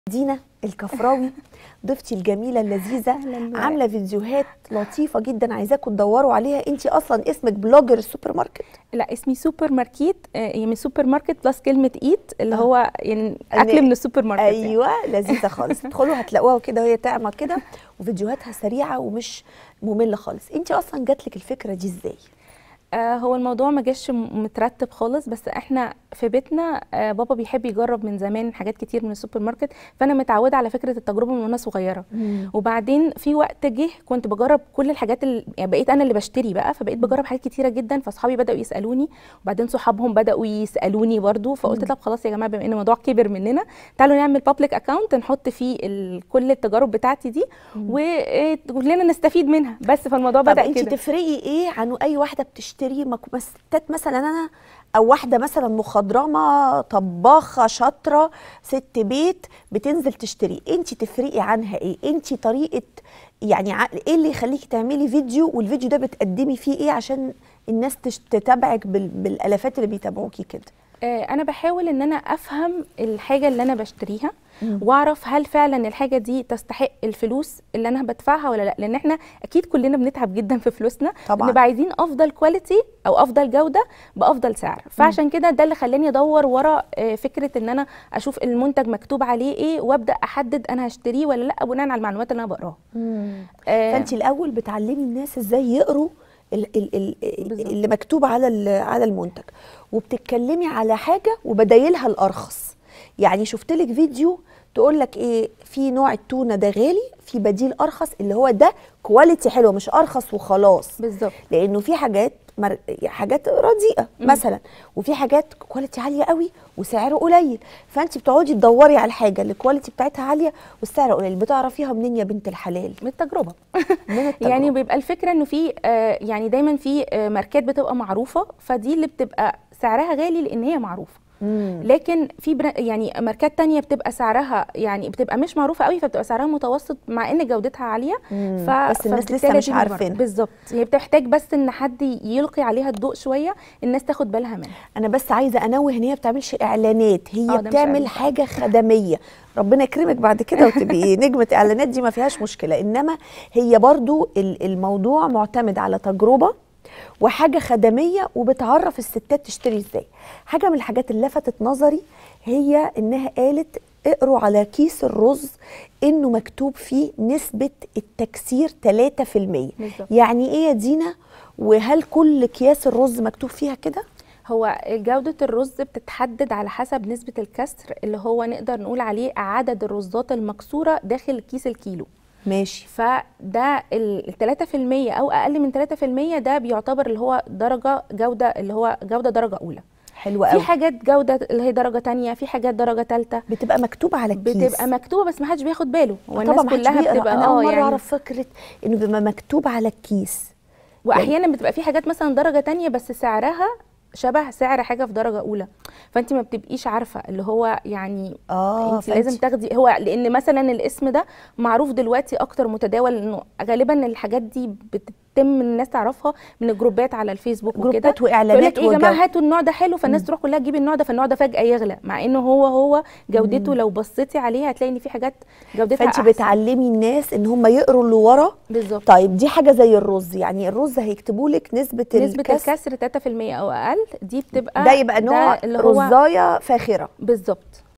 دينا الكفراوي ضيفتي الجميله اللذيذه أهلاً بك. عامله فيديوهات لطيفه جدا عايزاكم تدوروا عليها انت اصلا اسمك بلوجر السوبر ماركت لا اسمي سوبر ماركيت آه، هي من سوبر ماركت بلس كلمه ايت اللي آه. هو يعني أنا- اكل من السوبر ماركت يعني. ايوه لذيذه خالص ادخلوا هتلاقوها كده وهي تعمى كده وفيديوهاتها سريعه ومش ممله خالص انت اصلا جات لك الفكره دي ازاي آه هو الموضوع ما جاش م- مترتب خالص بس احنا في بيتنا آه بابا بيحب يجرب من زمان حاجات كتير من السوبر ماركت فانا متعوده على فكره التجربه من وانا صغيره وبعدين في وقت جه كنت بجرب كل الحاجات اللي يعني بقيت انا اللي بشتري بقى فبقيت بجرب حاجات كتيره جدا فاصحابي بداوا يسالوني وبعدين صحابهم بداوا يسالوني برضو فقلت طب خلاص يا جماعه بما ان الموضوع كبر مننا تعالوا نعمل بابليك اكونت نحط فيه ال- كل التجارب بتاعتي دي وكلنا نستفيد منها بس فالموضوع طب بدا انت كده تفرقي ايه عن اي واحده بتشتري مك- ستات مثلا انا او واحده مثلا مخضرمه طباخه شاطره ست بيت بتنزل تشتري انت تفرقي عنها ايه انت طريقه يعني ع- ايه اللي يخليكي تعملي فيديو والفيديو ده بتقدمي فيه ايه عشان الناس تش- تتابعك بال- بالالافات اللي بيتابعوكي كده آه، انا بحاول ان انا افهم الحاجه اللي انا بشتريها واعرف هل فعلا الحاجه دي تستحق الفلوس اللي انا بدفعها ولا لا لان احنا اكيد كلنا بنتعب جدا في فلوسنا طبعاً. بنبقى عايزين افضل كواليتي او افضل جوده بافضل سعر فعشان كده ده اللي خلاني ادور ورا آه، فكره ان انا اشوف المنتج مكتوب عليه ايه وابدا احدد انا هشتريه ولا لا بناء على المعلومات اللي انا بقراها آه، فانت الاول بتعلمي الناس ازاي يقروا ال ال ال بالظبط. اللي مكتوب على ال- على المنتج وبتتكلمي على حاجه وبدايلها الارخص يعني شفت لك فيديو تقول لك ايه في نوع التونه ده غالي في بديل ارخص اللي هو ده كواليتي حلوه مش ارخص وخلاص بالظبط لانه في حاجات مر... حاجات رديئه مثلا وفي حاجات كواليتي عاليه قوي وسعره قليل فانت بتقعدي تدوري على الحاجه اللي الكواليتي بتاعتها عاليه والسعر قليل بتعرفيها منين يا بنت الحلال من التجربه من التجربة. يعني بيبقى الفكره انه في آه، يعني دايما في آه، ماركات بتبقى معروفه فدي اللي بتبقى سعرها غالي لان هي معروفه مم. لكن في برا يعني ماركات تانية بتبقى سعرها يعني بتبقى مش معروفة قوي فبتبقى سعرها متوسط مع ان جودتها عالية مم. ف... بس الناس فبالتالي لسه مش دي المبرر. عارفينها. بالظبط هي بتحتاج بس ان حد يلقي عليها الضوء شوية الناس تاخد بالها منها انا بس عايزه انوه ان هي بتعملش اعلانات هي آه، ده مش بتعمل إعلان. حاجه خدميه ربنا يكرمك بعد كده وتبقي نجمه اعلانات دي ما فيهاش مشكله انما هي برضو ال- الموضوع معتمد على تجربه وحاجه خدميه وبتعرف الستات تشتري ازاي حاجه من الحاجات اللي لفتت نظري هي انها قالت اقروا على كيس الرز انه مكتوب فيه نسبه التكسير 3% بالظبط. يعني ايه يا دينا وهل كل اكياس الرز مكتوب فيها كده هو جودة الرز بتتحدد على حسب نسبة الكسر اللي هو نقدر نقول عليه عدد الرزات المكسورة داخل كيس الكيلو ماشي فده ال 3% او اقل من 3% ده بيعتبر اللي هو درجة جودة اللي هو جودة درجة اولى حلوه في قوي حاجات جودة اللي هي درجة تانية في حاجات درجة تالتة بتبقى مكتوبه على الكيس بتبقى مكتوبة بس ما حدش بياخد باله هو الناس طبعا محدش كلها بيقرا. بتبقى انا اول مره يعني اعرف فكره انه بيبقى مكتوب على الكيس واحيانا بتبقى في حاجات مثلا درجة تانية بس سعرها شبه سعر حاجة في درجة أولى فأنت ما بتبقيش عارفة اللي هو يعني اه انت لازم تاخدي هو لان مثلا الاسم ده معروف دلوقتي اكتر متداول انه غالبا الحاجات دي بتتم الناس تعرفها من الجروبات على الفيسبوك وكده جروبات يقول واعلانات لك ايه يا جماعه وجو. هاتوا النوع ده حلو فالناس تروح كلها تجيب النوع ده فالنوع ده فجاه يغلى مع انه هو هو جودته لو بصيتي عليه هتلاقي ان في حاجات جودتها فانت احسن بتعلمي الناس ان هم يقروا اللي ورا بالظبط طيب دي حاجه زي الرز يعني الرز هيكتبوا لك نسبه نسبه الكسر الكسر 3% او اقل دي بتبقى ده يبقى نوع اللي هو رزايه فاخره بالظبط